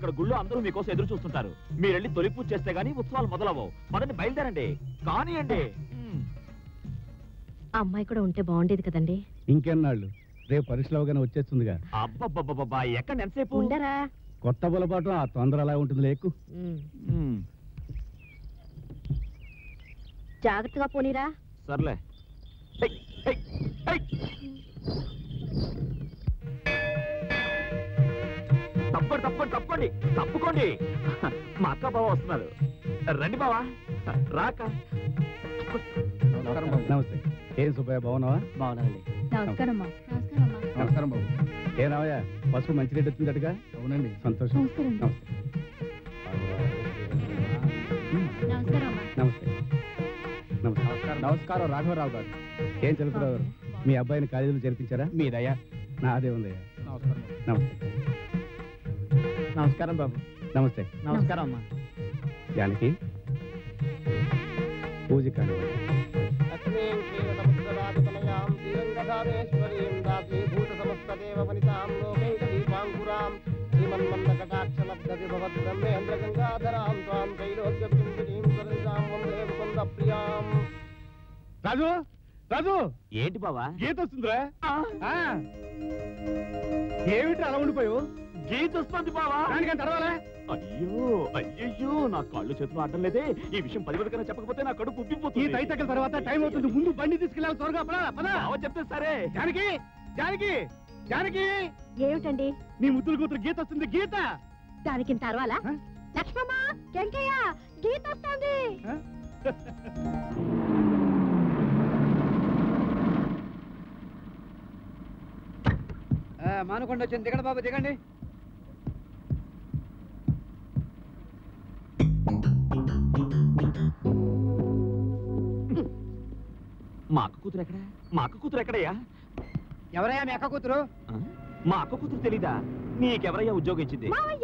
అక్కడ గుళ్ళో అందరూ మీకోసం ఎదురు చూస్తుంటారు మీరు వెళ్ళి తొలి పూజ చేస్తే గానీ ఉత్సవాలు మొదలవవు పదండి బయలుదేరండి కానియండి మ్మ్. ఆ అమ్మాయి కూడా ఉంటే బాగుండేది కదండి ఇంకెన్నాళ్ళు రేపు పరీక్షలు అవగానే వచ్చేస్తుందిగా అబ్బబ్బబ్బబ్బా ఎక్కడ ఎంతసేపు ఉండరా కొత్త బులపాటు ఆ తొందర అలా ఉంటుంది లేకు ఉమ్. మ్మ్. జాగ్రత్తగా పోనీరా సర్లే హై, హై, హై. తప్పండి తప్పండి తప్పండి తప్పుకోండి మా అక్క బావ వస్తున్నారు రండి బావా రాక నమస్తే ఏం సుబ్బయ్య బాగున్నావా బాగున్నానండి నమస్కారం నమస్కారం బాబు ఏ రావయ్య పసుపు మంచి రేటు వచ్చిందటగా అవునండి సంతోషం నమస్తే నమస్తే నమస్తే నమస్కారం రాఘవరావు గారు ఏం చదువుతున్నారు మీ అబ్బాయిని కాలేజీలో చేర్పించారా మీ దయ నాదే ఉందయ్యా నమస్తే నమస్కారం బాబు నమస్తే నమస్కారం అమ్మా జానకి పూజ కానీ లక్ష్మీం క్షీరసముద్రరాజతనయాం శ్రీరంగధామేశ్వరీం దాసీభూతసమస్తదేవవనితాం లోకైకదీపాంకురాం శ్రీమన్మన్నకటాక్షలబ్ధవిభవద్బ్రహ్మేంద్రగంగాధరాం త్వాం త్రైలోక్యపిండినీం సరితాం వందే ముకుందప్రియాం రాజు రాజు ఏంటి బావా గీత వస్తుందిరా ఏమిటి అలా ఉండిపోయావు గీత వస్తుంది బావా దానికంటే అరవాలా అయ్యో అయ్యయ్యో నా కాళ్ళు చేతులు ఆడడం లేదే ఈ విషయం పది మందికైనా చెప్పకపోతే నా కడుపు ఈ ఉబ్బిపోతుంది తైతక్కల తర్వాత టైం అవుతుంది ముందు బండి తీసుకెళ్ళాలి త్వరగా పదా పదా బావ చెప్తే సరే జానకి జానకి జానకి ఏమిటండి నీ ముద్దుల కూతురు గీత వస్తుంది గీత దానికి తర్వాలా ఆ? లక్ష్మమ్మ వెంకయ్య గీత వస్తుంది మానుకొండ వచ్చింది దిగండి బాబు దిగండి మా అక్క కూతురు ఎక్కడ మా అక్క కూతురు ఎక్కడయ్యా ఎవరయ్యా మీ అక్క కూతురు ఆ? మా అక్క కూతురు తెలీదా నీకెవరయ్యా ఉద్యోగం ఇచ్చింది మావయ్య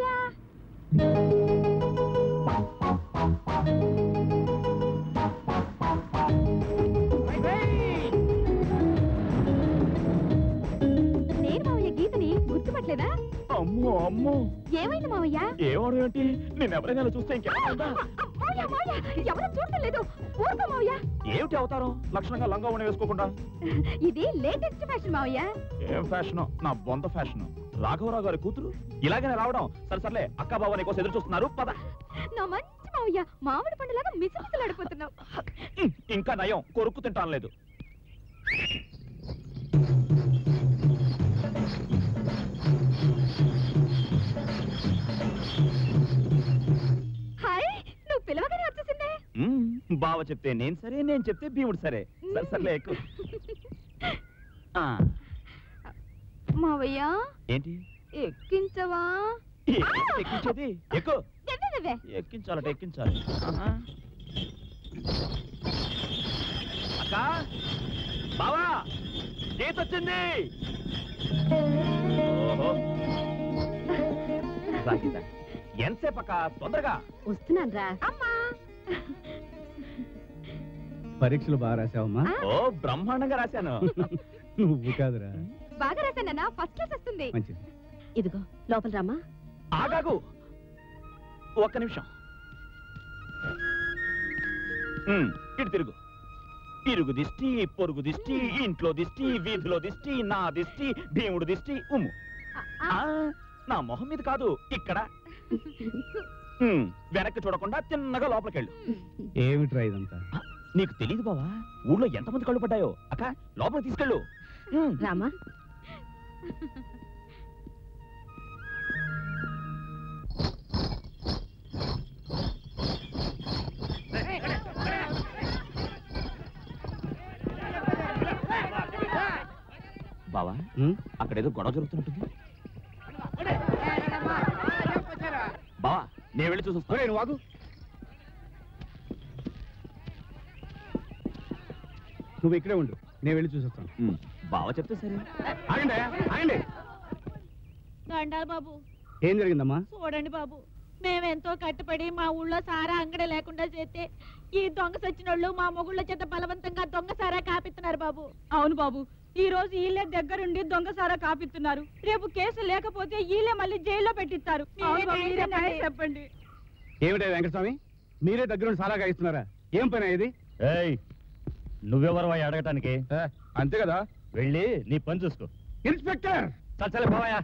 నేను మావయ్య గీతని గుర్తుపట్టలేదా అమ్మో అమ్మో ఏమైంది మావయ్య ఏవాడు ఏంటి నేను ఎవరైనా ఇలా చూస్తే ఇంకెవరైనా మావయ్య మావయ్య ఎవరు చూడటం లేదు ఊరుకో మావయ్య ఏమిటి అవతారం లక్షణంగా లంగా ఉండి వేసుకోకుండా ఇది లేటెస్ట్ ఫ్యాషన్ మావయ్య ఏం ఫ్యాషన్ నా బొంత ఫ్యాషన్ రాఘవరావు గారి కూతురు ఇలాగనే రావడం సరే సర్లే అక్క బావ నీకోసం ఎదురు చూస్తున్నారు పద నా మంచి మావయ్య మామిడి పండులాగా మిసమిసలాడిపోతున్నావు ఉమ్, ఇంకా నయం కొరుక్కు తింటాను లేదు హాయ్ నువ్వు పిలవగానే వచ్చేసిందే ఉమ్, బావ చెప్తే నేను సరే నేను చెప్తే భీముడు సరే సరే సర్లే ఎక్కు ఆ, మావయ్య ఏంటి ఎక్కించవా ఏంటి ఎక్కించేది ఎక్కు నువ్వే ఎక్కించాలట ఎక్కించాలి ఆహా. అక్క బావా గీత వచ్చింది ఓహో. రా గీత. ఎంతసేపు అక్క తొందరగా వస్తున్నాను రా అమ్మా పరీక్షలు బాగా రాసావమ్మా ఓ బ్రహ్మాండంగా రాశాను నువ్వు కాదురా బాగా రాశానన్నా ఫస్ట్ క్లాస్ వస్తుంది మంచిది ఇదిగో లోపల రామా ఆగాగు ఒక్క నిమిషం ఉమ్, ఇటు తిరుగు ఇరుగు దిష్టి పొరుగు దిష్టి ఇంట్లో దిష్టి వీధిలో దిష్టి నా దిష్టి భీముడు దిష్టి ఉమ్ము ఆ, నా మొహం మీద కాదు ఇక్కడ ఉమ్, వెనక్కి చూడకుండా తిన్నగా లోపలికెళ్ళు ఏమిట్రా ఇదంతా ఆ, నీకు తెలియదు బావా ఊళ్ళో ఎంతమంది కళ్ళు పడ్డాయో అక్క లోపలికి తీసుకెళ్ళు ఉమ్, రామా బావా ఉమ్? అక్కడ ఏదో గొడవ జరుగుతున్నట్టుంది బావా నేను వెళ్ళి చూసి ఒరేయ్, నువ్వు ఆగు నువ్వు ఇక్కడే ఉండు నేను వెళ్ళి చూసొస్తాను బావ చెప్తే సరే ఆగండి ఆగండి దండాలు బాబు ఏం జరిగిందమ్మా చూడండి బాబు మేమెంతో కట్టుబడి మా ఊళ్ళో సారా అంగడి లేకుండా చేస్తే ఈ దొంగ సచ్చినోళ్ళు మా మొగుళ్ళ చేత బలవంతంగా దొంగ సారా కాపిస్తున్నారు బాబు అవును బాబు ఈ రోజు వీళ్ళే దగ్గరుండి దొంగసారా కాపిస్తున్నారు రేపు కేసు లేకపోతే వీళ్ళే మళ్ళీ జైల్లో పెట్టిస్తారు మీరే న్యాయం చెప్పండి ఏమిటా వెంకటస్వామి మీరే దగ్గరుండి సారా గాయిస్తున్నారా ఏం పని ఇది ఏయ్ నువ్వెవరు అడగటానికి అంతే కదా వెళ్ళి నీ పని చూసుకో ఇన్స్పెక్టర్ చచ్చలే బావయ్యా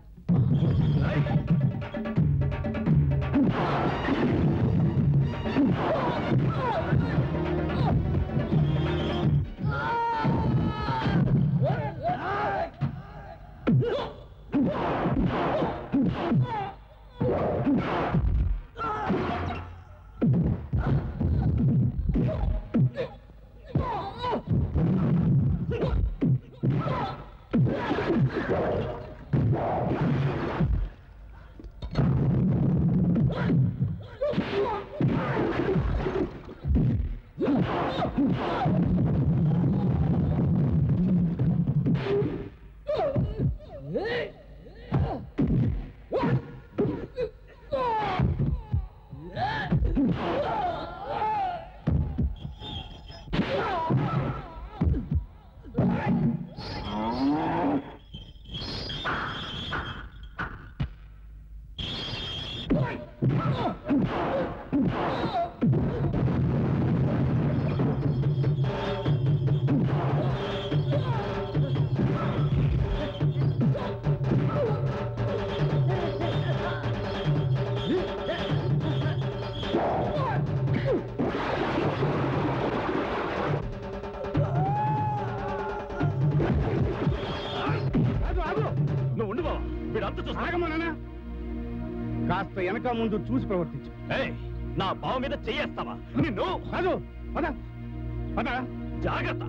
నువ్వు ఉండు బావ వీడంతా చూస్తా ఆగమన్నా కాస్త వెనక ముందు చూసి ప్రవర్తించు ఏయ్ నా బావ మీద చెయ్యేస్తావా నిన్ను కాదు పద పద జాగ్రత్త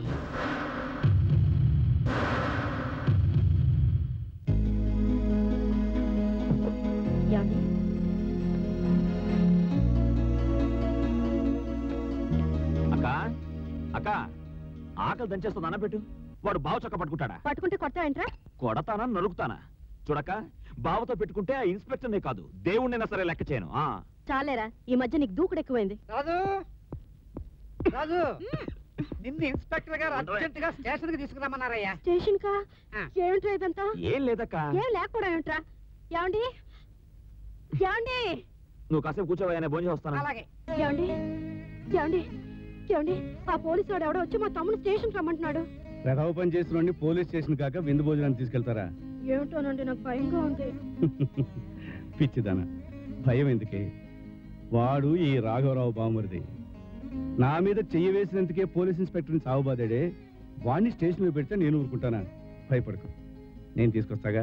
ఏమండి? అక్క అక్క ఆకలి దంచేస్తుంది అన్నపెట్టు వాడు బావ చక్క పట్టుకుంటాడా పట్టుకుంటే కొడతావేంట్రా కొడతానా నలుగుతానా చూడక బావతో పెట్టుకుంటే ఆ ఇన్స్పెక్టర్నే కాదు దేవుణ్ణైనా సరే లెక్క చేయను ఆ చాలేరా ఈ మధ్య నీకు దూకుడు ఎక్కువైంది రాజు రాజు నిన్ను ఇన్స్పెక్టర్ గారు అర్జెంట్ గా స్టేషన్ కి తీసుకురమ్మన్నారయ్యా స్టేషన్ కా ఆ. ఏమిట్రా ఇదంతా ఏం లేదక్క ఏం లేకపోవడం ఏమిట్రా ఏమండి ఏమండి నువ్వు కాసేపు కూర్చోవయ్యా నేను భోజనం వస్తాను అలాగే ఏమండి ఏమండి ఏమండి ఆ పోలీసు వాడు ఎవడో వచ్చి మా తమ్ముడు స్టేషన్ రమ్మంటున్నాడు ప్రథమ పని చేసిన పోలీస్ స్టేషన్ కాక విందు భోజనాన్ని తీసుకెళ్తారా ఏమిటోనండి నాకు భయంగా ఉంది పిచ్చిదాన భయం ఎందుకే వాడు ఈ రాఘవరావు బామరిది నా మీద చెయ్యి వేసినందుకే పోలీస్ ఇన్స్పెక్టర్ని సాగుబాదాడే వాడిని స్టేషన్ మీద పెడితే నేను ఊరుకుంటానా భయపడకు నేను తీసుకొస్తాగా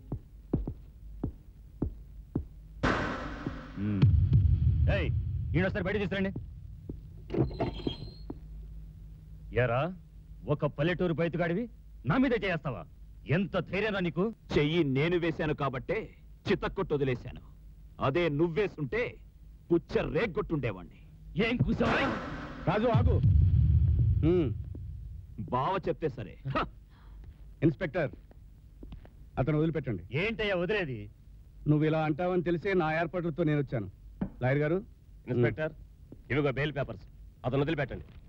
ఈయనొస్తారు బయట తీసుకురండి ఎరా ఒక పల్లెటూరు బయటగాడివి నా మీద చేస్తావా ఎంత ధైర్యరా నీకు చెయ్యి నేను వేశాను కాబట్టే చిత్తకొట్టు వదిలేశాను అదే నువ్వేసుంటే పుచ్చ రేగ్గొట్టుండేవాణ్ణి ఏం కూసావా రాజు ఆగు ఉమ్, బావ చెప్తే సరే హ! ఇన్స్పెక్టర్ అతను వదిలిపెట్టండి ఏంటయ్యా వదిలేది నువ్వు ఇలా అంటావని తెలిసే నా ఏర్పాట్లతో నేను వచ్చాను లాయర్ గారు ఇన్స్పెక్టర్ ఇవిగో బెయిల్ పేపర్స్ అతను వదిలిపెట్టండి